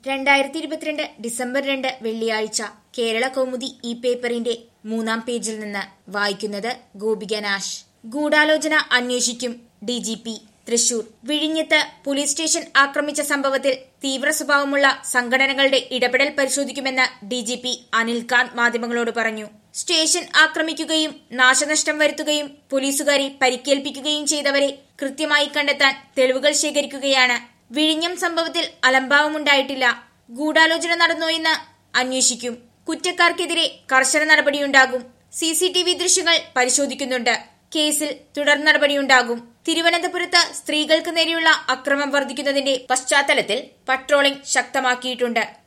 രണ്ടായിരത്തി ഇരുപത്തിരണ്ട് ഡിസംബർ രണ്ട് വെള്ളിയാഴ്ച കേരള കൗമുദി ഈ പേപ്പറിന്റെ മൂന്നാം പേജിൽ നിന്ന് വായിക്കുന്നത് ഗോപിക നാശ് ഗൂഢാലോചന അന്വേഷിക്കും ഡി ജി പി തൃശൂർ വിഴിഞ്ഞത്ത് പോലീസ് സ്റ്റേഷൻ ആക്രമിച്ച സംഭവത്തിൽ തീവ്ര സ്വഭാവമുള്ള സംഘടനകളുടെ ഇടപെടൽ പരിശോധിക്കുമെന്ന് ഡി ജി പി അനിൽകാന്ത് മാധ്യമങ്ങളോട് പറഞ്ഞു സ്റ്റേഷൻ ആക്രമിക്കുകയും നാശനഷ്ടം വരുത്തുകയും പോലീസുകാരെ പരിക്കേൽപ്പിക്കുകയും ചെയ്തവരെ കൃത്യമായി കണ്ടെത്താൻ തെളിവുകൾ ശേഖരിക്കുകയാണ് വിഴിഞ്ഞം സംഭവത്തിൽ അലംഭാവമുണ്ടായിട്ടില്ല ഗൂഢാലോചന നടന്നോയെന്ന് അന്വേഷിക്കും കുറ്റക്കാർക്കെതിരെ കർശന നടപടിയുണ്ടാകും സി സി ടി വി ദൃശ്യങ്ങൾ പരിശോധിക്കുന്നുണ്ട് കേസിൽ തുടർ നടപടിയുണ്ടാകും തിരുവനന്തപുരത്ത് സ്ത്രീകൾക്ക് നേരെയുള്ള അക്രമം വർദ്ധിക്കുന്നതിന്റെ പശ്ചാത്തലത്തിൽ പട്രോളിംഗ് ശക്തമാക്കിയിട്ടുണ്ട്